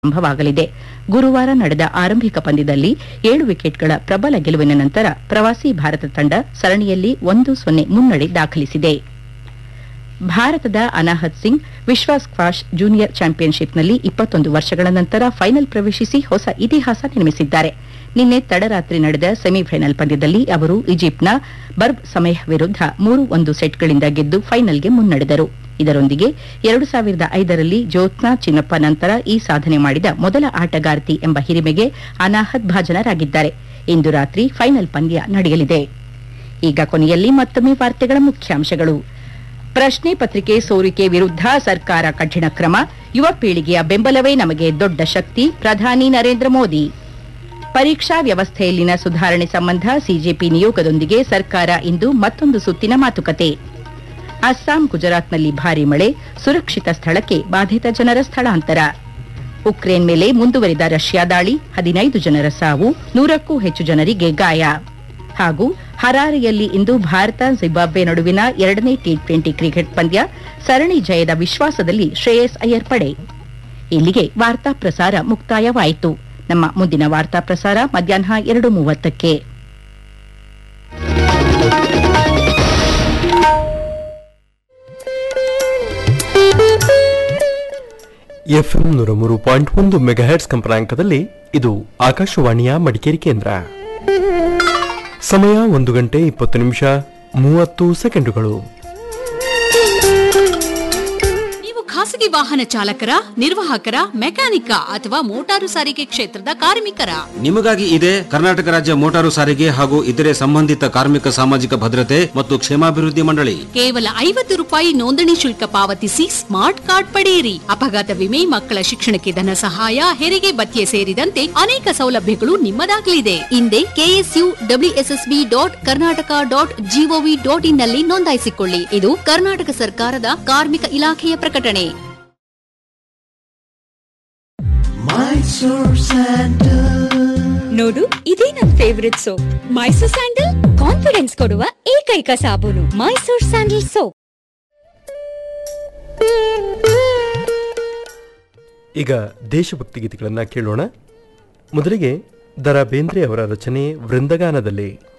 ಆರಂಭವಾಗಲಿದೆ ಗುರುವಾರ ನಡೆದ ಆರಂಭಿಕ ಪಂದ್ಯದಲ್ಲಿ ಏಳು ವಿಕೆಟ್ಗಳ ಪ್ರಬಲ ಗೆಲುವಿನ ನಂತರ ಪ್ರವಾಸಿ ಭಾರತ ತಂಡ ಸರಣಿಯಲ್ಲಿ ಒಂದು ಸೊನ್ನೆ ಮುನ್ನಡೆ ದಾಖಲಿಸಿದೆ ಭಾರತದ ಅನಾಹತ್ ಸಿಂಗ್ ವಿಶ್ವ ಸ್ಕ್ವಾಷ್ ಜೂನಿಯರ್ ಚಾಂಪಿಯನ್ಶಿಪ್ನಲ್ಲಿ ಇಪ್ಪತ್ತೊಂದು ವರ್ಷಗಳ ನಂತರ ಫೈನಲ್ ಪ್ರವೇಶಿಸಿ ಹೊಸ ಇತಿಹಾಸ ನಿರ್ಮಿಸಿದ್ದಾರೆ ನಿನ್ನೆ ತಡರಾತ್ರಿ ನಡೆದ ಸೆಮಿಫೈನಲ್ ಪಂದ್ಯದಲ್ಲಿ ಅವರು ಈಜಿಪ್ಟ್ನ ಬರ್ಬ್ ಸಮೇಹ್ ವಿರುದ್ಧ ಮೂರು ಒಂದು ಸೆಟ್ಗಳಿಂದ ಗೆದ್ದು ಫೈನಲ್ಗೆ ಮುನ್ನಡೆದರು ಇದರೊಂದಿಗೆ ಎರಡು ಸಾವಿರದ ಐದರಲ್ಲಿ ಜ್ಯೋತ್ಸ್ನಾ ಚಿನ್ನಪ್ಪ ನಂತರ ಈ ಸಾಧನೆ ಮಾಡಿದ ಮೊದಲ ಆಟಗಾರ್ತಿ ಎಂಬ ಹಿರಿಮೆಗೆ ಅನಾಹತ್ ಭಾಜನರಾಗಿದ್ದಾರೆ ಇಂದು ರಾತ್ರಿ ಫೈನಲ್ ಪಂದ್ಯ ನಡೆಯಲಿದೆ ಈಗ ಕೊನೆಯಲ್ಲಿ ಮತ್ತೊಮ್ಮೆ ವಾರ್ತೆಗಳ ಮುಖ್ಯಾಂಶಗಳು ಪ್ರಶ್ನೆ ಪತ್ರಿಕೆ ಸೋರಿಕೆ ವಿರುದ್ಧ ಸರ್ಕಾರ ಕಠಿಣ ಕ್ರಮ ಯುವ ಪೀಳಿಗೆಯ ಬೆಂಬಲವೇ ನಮಗೆ ದೊಡ್ಡ ಶಕ್ತಿ ಪ್ರಧಾನಿ ನರೇಂದ್ರ ಮೋದಿ ಪರೀಕ್ಷಾ ವ್ಯವಸ್ಥೆಯಲ್ಲಿನ ಸುಧಾರಣೆ ಸಂಬಂಧ ಸಿಜೆಪಿ ನಿಯೋಗದೊಂದಿಗೆ ಸರ್ಕಾರ ಇಂದು ಮತ್ತೊಂದು ಸುತ್ತಿನ ಮಾತುಕತೆ ಅಸ್ಸಾಂ ಗುಜರಾತ್ನಲ್ಲಿ ಭಾರೀ ಮಳೆ ಸುರಕ್ಷಿತ ಸ್ಥಳಕ್ಕೆ ಬಾಧಿತ ಜನರ ಸ್ಥಳಾಂತರ ಉಕ್ರೇನ್ ಮೇಲೆ ಮುಂದುವರಿದ ರಷ್ಯಾ ದಾಳಿ ಹದಿನೈದು ಜನರ ಸಾವು ನೂರಕ್ಕೂ ಹೆಚ್ಚು ಜನರಿಗೆ ಗಾಯ ಹಾಗೂ ಹರಾರೆಯಲ್ಲಿ ಇಂದು ಭಾರತ ಜಿಂಬಾಬ್ವೆ ನಡುವಿನ ಎರಡನೇ ಟಿ ಟ್ವೆಂಟಿ ಕ್ರಿಕೆಟ್ ಪಂದ್ಯ ಸರಣಿ ಜಯದ ವಿಶ್ವಾಸದಲ್ಲಿ ಶ್ರೇಯಸ್ ಅಯ್ಯರ್ ಪಡೆ ಇಲ್ಲಿಗೆ ವಾರ್ತಾ ಪ್ರಸಾರ ಮುಕ್ತಾಯವಾಯಿತು ನಮ್ಮ ಮುಂದಿನ ವಾರ್ತಾ ಪ್ರಸಾರ ಮಧ್ಯಾಹ್ನ ಎರಡು ಮೂವತ್ತಕ್ಕೆ ಎಫ್ಎಂ ನೂರ ಮೂರು ಪಾಯಿಂಟ್ ಒಂದು ಮೆಗಾಹೆಟ್ಸ್ ಕಂಪನಾಂಕದಲ್ಲಿ ಇದು ಆಕಾಶವಾಣಿಯ ಮಡಿಕೇರಿ ಕೇಂದ್ರ ಸಮಯ ಒಂದು ಗಂಟೆ ಇಪ್ಪತ್ತು ನಿಮಿಷ ಮೂವತ್ತು ಸೆಕೆಂಡುಗಳು ನೀವು ಖಾಸಗಿ ವಾಹನ ಚಾಲಕರ ನಿರ್ವಾಹಕರ ಮೆಕ್ಯಾನಿಕ ಅಥವಾ ಮೋಟಾರು ಸಾರಿಗೆ ಕ್ಷೇತ್ರದ ಕಾರ್ಮಿಕರ ನಿಮಗಾಗಿ ಇದೆ ಕರ್ನಾಟಕ ರಾಜ್ಯ ಮೋಟಾರು ಸಾರಿಗೆ ಹಾಗೂ ಇತರೆ ಸಂಬಂಧಿತ ಕಾರ್ಮಿಕ ಸಾಮಾಜಿಕ ಭದ್ರತೆ ಮತ್ತು ಕ್ಷೇಮಾಭಿವೃದ್ಧಿ ಮಂಡಳಿ ಕೇವಲ ಐವತ್ತು ರೂಪಾಯಿ ನೋಂದಣಿ ಶುಲ್ಕ ಪಾವತಿಸಿ ಸ್ಮಾರ್ಟ್ ಕಾರ್ಡ್ ಪಡೆಯಿರಿ ಅಪಘಾತ ವಿಮೆ ಮಕ್ಕಳ ಶಿಕ್ಷಣಕ್ಕೆ ಧನ ಸಹಾಯ ಹೆರಿಗೆ ಭತ್ಯೆ ಸೇರಿದಂತೆ ಅನೇಕ ಸೌಲಭ್ಯಗಳು ನಿಮ್ಮದಾಗಲಿದೆ ಹಿಂದೆ KSU WSSB dot Karnataka dot GOV dot in ನಲ್ಲಿ ನೋಂದಾಯಿಸಿಕೊಳ್ಳಿ ಇದು ಕರ್ನಾಟಕ ಸರ್ಕಾರದ ಕಾರ್ಮಿಕ ಇಲಾಖೆಯ ಪ್ರಕಟಣೆ ನೋಡು ಇದೇ ನನ್ favourite soap Mysore sandal confidence ಕೊಡುವ ಏಕೈಕ ಸಾಬೂನು ಮೈಸೂರ್ ಸ್ಯಾಂಡಲ್ ಸೋಪ್ ಈಗ ದೇಶಭಕ್ತಿ ಗೀತೆಗಳನ್ನು ಕೇಳೋಣ ಮೊದಲಿಗೆ ದರಾ ಬೇಂದ್ರೆ ಅವರ ರಚನೆ ವೃಂದಗಾನದಲ್ಲಿ